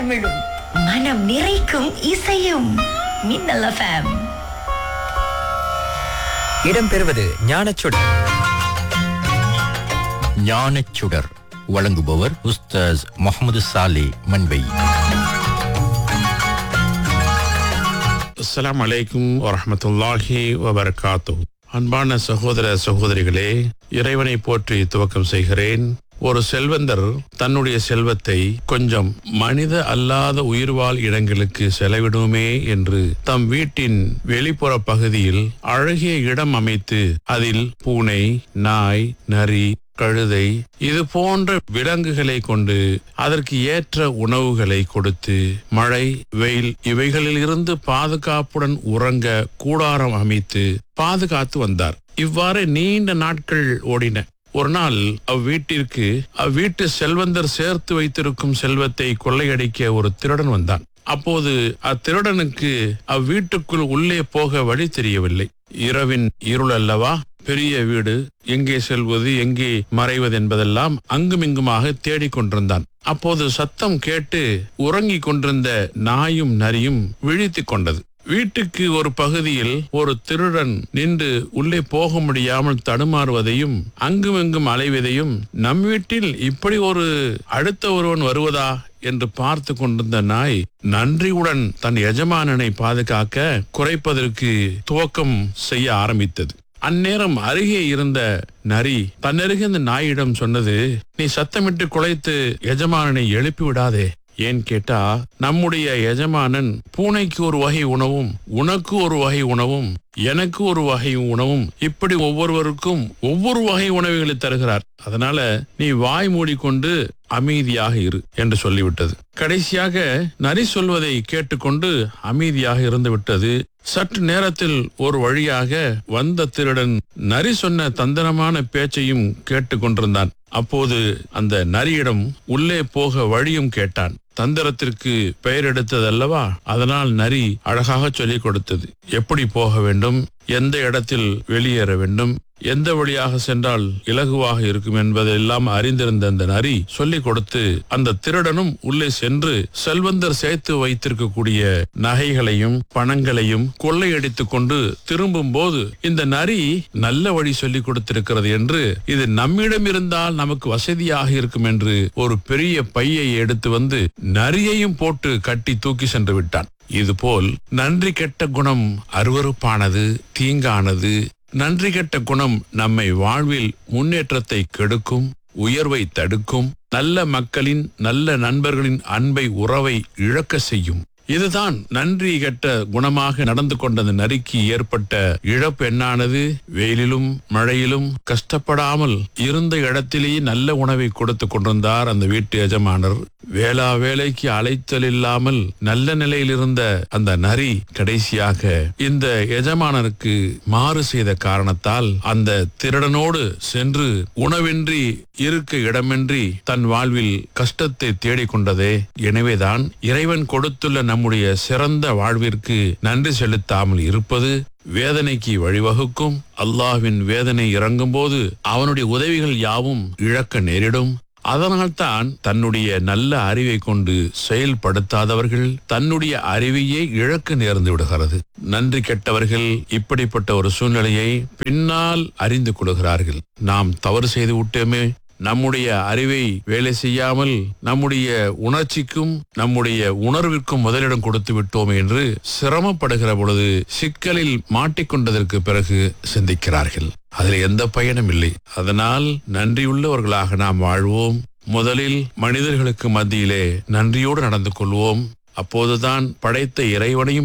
தமிழும் மனம் நிறைக்கும் இசையும் மின்னல் எஃப்எம் இடம்பெறுவது ஞானச்சுடர் ஞானச்சுடர் வழங்குபவர் உஸ்தாஸ் முகமது சாலே மண்பை அஸ்ஸலாமு அலைக்கும் வரஹ்மத்துல்லாஹி வபரகாத்து அன்பான சகோதர சகோதரிகளே இறைவனை போற்றி துவக்கம் செய்கிறேன் ஒரு செல்வந்தர் தன்னுடைய செல்வத்தை கொஞ்சம் மனித அல்லாத உயிர்வாழ் இடங்களுக்கு செலவிடுமே என்று தம் வீட்டின் வெளிப்புற பகுதியில் அழகிய இடம் அமைத்து அதில் பூனை நாய் நரி கழுதை இது போன்ற விலங்குகளை கொண்டு அதற்கு ஏற்ற உணவுகளை கொடுத்து மழை வெயில் இவைகளில் இருந்து பாதுகாப்புடன் உறங்க கூடாரம் அமைத்து பாதுகாத்து வந்தார் இவ்வாறு நீண்ட நாட்கள் ஓடின ஒரு நாள் அவ்வீட்டிற்கு அவ்வீட்டு செல்வந்தர் சேர்த்து வைத்திருக்கும் செல்வத்தை கொள்ளையடிக்க ஒரு திருடன் வந்தான் அப்போது அத்திருடனுக்கு அவ்வீட்டுக்குள் உள்ளே போக வழி தெரியவில்லை இரவின் இருள் அல்லவா பெரிய வீடு எங்கே செல்வது எங்கே மறைவது என்பதெல்லாம் அங்குமிங்குமாக தேடிக் கொண்டிருந்தான் அப்போது சத்தம் கேட்டு உறங்கிக் கொண்டிருந்த நாயும் நரியும் விழித்துக் கொண்டது வீட்டுக்கு ஒரு பகுதியில் ஒரு திருடன் நின்று உள்ளே போக முடியாமல் தடுமாறுவதையும் அங்குமிங்கும் அலைவதையும் நம் வீட்டில் இப்படி ஒரு அடுத்த ஒருவன் வருவதா என்று பார்த்து கொண்டிருந்த நாய் நன்றியுடன் தன் எஜமானனை பாதுகாக்க குறைப்பதற்கு துவக்கம் செய்ய ஆரம்பித்தது அந்நேரம் அருகே இருந்த நரி தன்னருகே இந்த நாயிடம் சொன்னது நீ சத்தமிட்டு குலைத்து எஜமானனை எழுப்பி விடாதே ஏன் கேட்டா நம்முடைய எஜமானன் பூனைக்கு ஒரு வகை உணவும் உனக்கு ஒரு வகை உணவும் எனக்கு ஒரு வகை உணவும் இப்படி ஒவ்வொருவருக்கும் ஒவ்வொரு வகை உணவுகளை தருகிறார் அதனால நீ வாய் மூடிக்கொண்டு அமைதியாக இரு என்று சொல்லிவிட்டது கடைசியாக நரி சொல்வதை கேட்டுக்கொண்டு அமைதியாக இருந்து விட்டது சற்று நேரத்தில் ஒரு வழியாக வந்த திருடன் நரி சொன்ன தந்திரமான பேச்சையும் கேட்டுக்கொண்டிருந்தான் அப்போது அந்த நரியிடம் உள்ளே போக வழியும் கேட்டான் தந்திரத்திற்கு பெயர் எடுத்ததல்லவா அதனால் நரி அழகாக சொல்லிக் கொடுத்தது எப்படி போக வேண்டும் எந்த இடத்தில் வெளியேற வேண்டும் எந்த வழியாக சென்றால் இலகுவாக இருக்கும் என்பதெல்லாம் அறிந்திருந்த அந்த நரி சொல்லிக் கொடுத்து அந்த திருடனும் உள்ளே சென்று செல்வந்தர் சேர்த்து வைத்திருக்கக்கூடிய நகைகளையும் பணங்களையும் கொள்ளையடித்துக் கொண்டு திரும்பும் போது இந்த நரி நல்ல வழி சொல்லிக் கொடுத்திருக்கிறது என்று இது நம்மிடம் இருந்தால் நமக்கு வசதியாக இருக்கும் என்று ஒரு பெரிய பையை எடுத்து வந்து நரியையும் போட்டு கட்டி தூக்கி சென்று விட்டான் இதுபோல் நன்றி கெட்ட குணம் அருவருப்பானது தீங்கானது நன்றி கெட்ட குணம் நம்மை வாழ்வில் முன்னேற்றத்தை கெடுக்கும் உயர்வை தடுக்கும் நல்ல மக்களின் நல்ல நண்பர்களின் அன்பை உறவை இழக்க செய்யும் இதுதான் நன்றி கெட்ட குணமாக நடந்து கொண்ட அந்த நரிக்கு ஏற்பட்ட இழப்பு என்னானது வெயிலிலும் மழையிலும் கஷ்டப்படாமல் இருந்த இடத்திலேயே நல்ல உணவை கொடுத்து கொண்டிருந்தார் அந்த வீட்டு எஜமானர் வேளா வேலைக்கு அலைத்தல் இல்லாமல் நல்ல நிலையில் இருந்த அந்த நரி கடைசியாக இந்த எஜமானருக்கு மாறு செய்த காரணத்தால் அந்த திருடனோடு சென்று உணவின்றி இருக்க இடமின்றி தன் வாழ்வில் கஷ்டத்தை தேடிக்கொண்டதே எனவேதான் இறைவன் கொடுத்துள்ள நம்முடைய சிறந்த வாழ்விற்கு நன்றி செலுத்தாமல் இருப்பது வேதனைக்கு வழிவகுக்கும் அல்லாஹ்வின் வேதனை இறங்கும் போது அவனுடைய உதவிகள் யாவும் இழக்க நேரிடும் அதனால்தான் தன்னுடைய நல்ல அறிவை கொண்டு செயல்படுத்தாதவர்கள் தன்னுடைய அறிவையே இழக்க நேர்ந்து விடுகிறது நன்றி கெட்டவர்கள் இப்படிப்பட்ட ஒரு சூழ்நிலையை பின்னால் அறிந்து கொள்கிறார்கள் நாம் தவறு செய்து விட்டோமே நம்முடைய அறிவை வேலை செய்யாமல் நம்முடைய உணர்ச்சிக்கும் நம்முடைய உணர்விற்கும் முதலிடம் கொடுத்து விட்டோம் என்று சிரமப்படுகிற பொழுது சிக்கலில் மாட்டிக்கொண்டதற்கு பிறகு சிந்திக்கிறார்கள் அதில் எந்த பயனும் இல்லை அதனால் நன்றியுள்ளவர்களாக நாம் வாழ்வோம் முதலில் மனிதர்களுக்கு மத்தியிலே நன்றியோடு நடந்து கொள்வோம் அப்போதுதான் படைத்த இறைவனையும்